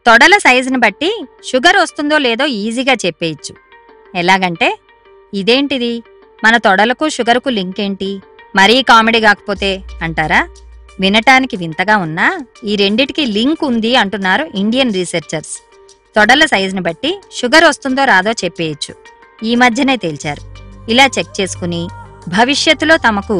తొడల సైజుని బట్టి షుగర్ వస్తుందో లేదో ఈజీగా చెప్పేయచ్చు ఎలాగంటే ఇదేంటిది మన తొడలకు షుగర్కు లింక్ ఏంటి మరీ కామెడీ కాకపోతే అంటారా వినటానికి వింతగా ఉన్నా ఈ రెండిటికి లింక్ ఉంది అంటున్నారు ఇండియన్ రీసెర్చర్స్ తొడల సైజుని బట్టి షుగర్ వస్తుందో రాదో చెప్పేయచ్చు ఈ మధ్యనే తేల్చారు ఇలా చెక్ చేసుకుని భవిష్యత్తులో తమకు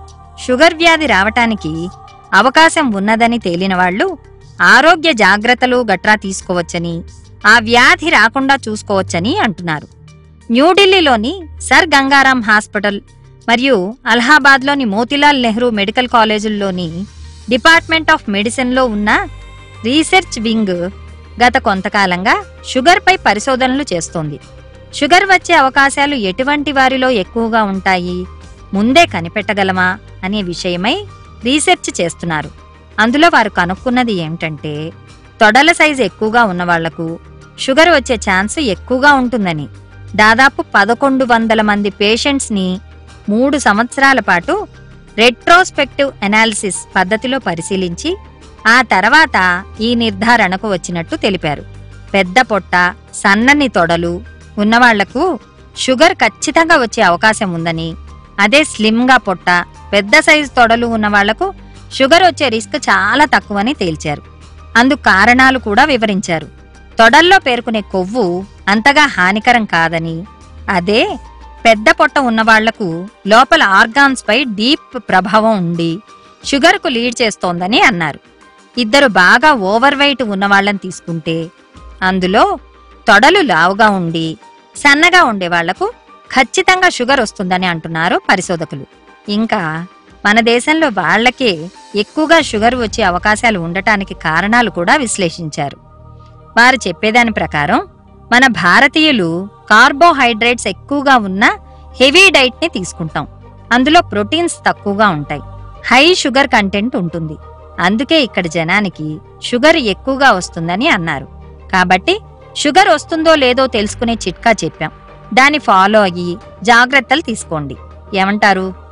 షుగర్ వ్యాధి రావటానికి అవకాశం ఉన్నదని తేలిన వాళ్ళు ఆరోగ్య జాగ్రత్తలు గట్రా తీసుకోవచ్చని ఆ వ్యాధి రాకుండా చూసుకోవచ్చని అంటున్నారు న్యూఢిల్లీలోని సర్ గంగారాం హాస్పిటల్ మరియు అలహాబాద్లోని మోతిలాల్ నెహ్రూ మెడికల్ కాలేజీల్లోని డిపార్ట్మెంట్ ఆఫ్ మెడిసిన్లో ఉన్న రీసెర్చ్ వింగ్ గత కొంతకాలంగా షుగర్పై పరిశోధనలు చేస్తోంది షుగర్ వచ్చే అవకాశాలు ఎటువంటి వారిలో ఎక్కువగా ఉంటాయి ముందే కనిపెట్టగలమా అనే విషయమై రీసెర్చ్ చేస్తున్నారు అందులో వారు కనుక్కున్నది ఏమిటంటే తొడల సైజు ఎక్కువగా ఉన్న వాళ్లకు షుగర్ వచ్చే ఛాన్స్ ఎక్కువగా ఉంటుందని దాదాపు పదకొండు వందల మంది పేషెంట్స్ని మూడు సంవత్సరాల పాటు రెట్రోస్పెక్టివ్ అనాలిసిస్ పద్ధతిలో పరిశీలించి ఆ తర్వాత ఈ నిర్ధారణకు వచ్చినట్టు తెలిపారు పెద్ద పొట్ట సన్నని తొడలు ఉన్నవాళ్లకు షుగర్ ఖచ్చితంగా వచ్చే అవకాశం ఉందని అదే స్లిమ్గా పొట్ట పెద్ద సైజు తొడలు ఉన్న వాళ్లకు షుగర్ వచ్చే రిస్క్ చాలా తక్కువని తేల్చారు అందుకు కారణాలు కూడా వివరించారు తొడల్లో పేర్కొనే కొవ్వు అంతగా హానికరం కాదని అదే పెద్ద పొట్ట ఉన్నవాళ్లకు లోపల ఆర్గాన్స్ పై డీప్ ప్రభావం ఉండి షుగర్కు లీడ్ చేస్తోందని అన్నారు ఇద్దరు బాగా ఓవర్ వెయిట్ ఉన్నవాళ్లను తీసుకుంటే అందులో తొడలు లావుగా ఉండి సన్నగా ఉండే వాళ్లకు ఖచ్చితంగా షుగర్ వస్తుందని అంటున్నారు పరిశోధకులు ఇంకా మన దేశంలో వాళ్లకే ఎక్కువగా షుగర్ వచ్చే అవకాశాలు ఉండటానికి కారణాలు కూడా విశ్లేషించారు వారు చెప్పేదాని ప్రకారం మన భారతీయులు కార్బోహైడ్రేట్స్ ఎక్కువగా ఉన్న హెవీ డైట్ ని తీసుకుంటాం అందులో ప్రోటీన్స్ తక్కువగా ఉంటాయి హై షుగర్ కంటెంట్ ఉంటుంది అందుకే ఇక్కడ జనానికి షుగర్ ఎక్కువగా వస్తుందని అన్నారు కాబట్టి షుగర్ వస్తుందో లేదో తెలుసుకునే చిట్కా చెప్పాం దాన్ని ఫాలో అయ్యి జాగ్రత్తలు తీసుకోండి ఏమంటారు